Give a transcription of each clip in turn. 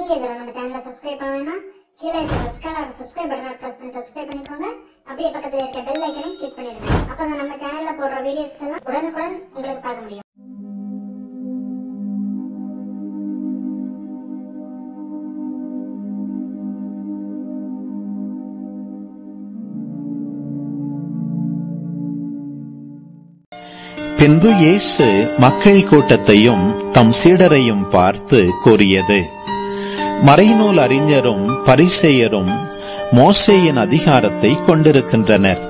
நீங்க இதுல நம்ம சேனலை சப்ஸ்கிரைப் பண்ணணும்னா கீழே இருக்க ரெட் கலர் சப்ஸ்கிரைப் பட்டனை பிரஸ் பண்ணி சப்ஸ்கிரைப் பண்ணிக்கோங்க அப்படியே பக்கத்துல இருக்க பெல் ஐக்கனையும் கிளிக் பண்ணிடுங்க அப்பதான் நம்ம சேனல்ல போடுற வீடியோஸ் எல்லாம் உடனுக்குடன் உங்களுக்கு பார்க்க முடியும் பின்பு இயேசு மக்கள் கூட்டத்தையும் தம் சீடரையும் பார்த்து கூறியது மறைநூல் அறிஞரும் பரிசேயரும் மோசேயின் அதிகாரத்தை கொண்டிருக்கின்றனர்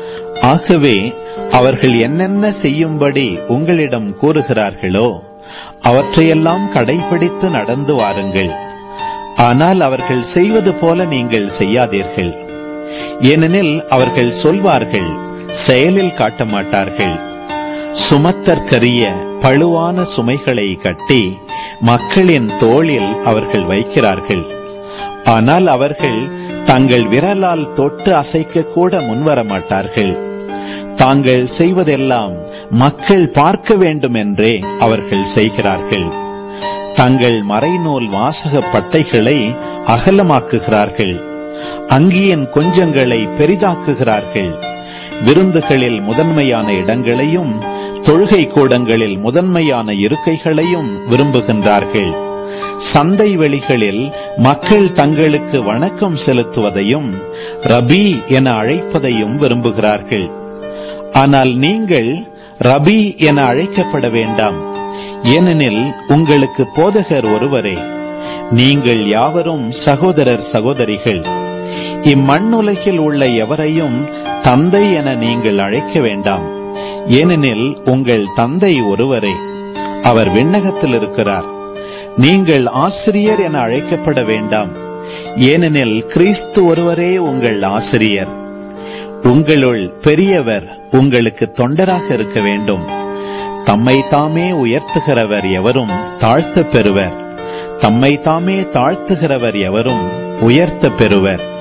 ஆகவே அவர்கள் என்னென்ன செய்யும்படி உங்களிடம் கூறுகிறார்களோ அவற்றையெல்லாம் கடைபிடித்து நடந்து வாருங்கள் ஆனால் அவர்கள் செய்வது போல நீங்கள் செய்யாதீர்கள் ஏனெனில் அவர்கள் சொல்வார்கள் செயலில் காட்ட மாட்டார்கள் சுமத்தற்கரிய பழுவான சுமைகளை கட்டி மக்களின் தோளில் அவர்கள் வைக்கிறார்கள் ஆனால் அவர்கள் தங்கள் விரலால் தொட்டு அசைக்க கூட முன்வர மாட்டார்கள் தாங்கள் செய்வதெல்லாம் மக்கள் பார்க்க வேண்டும் என்றே அவர்கள் செய்கிறார்கள் தங்கள் மறைநூல் வாசக பட்டைகளை அகலமாக்குகிறார்கள் அங்கியின் கொஞ்சங்களை பெரிதாக்குகிறார்கள் விருந்துகளில் முதன்மையான இடங்களையும் தொழுகை கூடங்களில் முதன்மையான இருக்கைகளையும் விரும்புகின்றார்கள் சந்தை வெளிகளில் மக்கள் தங்களுக்கு வணக்கம் செலுத்துவதையும் ரபி என அழைப்பதையும் விரும்புகிறார்கள் ஆனால் நீங்கள் ரபி என அழைக்கப்பட வேண்டாம் ஏனெனில் உங்களுக்கு போதகர் ஒருவரே நீங்கள் யாவரும் சகோதரர் சகோதரிகள் இம்மண்ணுலகில் உள்ள எவரையும் தந்தை என நீங்கள் அழைக்க வேண்டாம் ஏனெனில் உங்கள் தந்தை ஒருவரே அவர் விண்ணகத்தில் இருக்கிறார் நீங்கள் ஆசிரியர் என அழைக்கப்பட வேண்டாம் ஏனெனில் கிறிஸ்து ஒருவரே உங்கள் ஆசிரியர் உங்களுள் பெரியவர் உங்களுக்கு தொண்டராக இருக்க வேண்டும் தம்மை தாமே உயர்த்துகிறவர் எவரும் தாழ்த்த பெறுவர் தம்மை தாமே தாழ்த்துகிறவர் எவரும் உயர்த்த பெறுவர்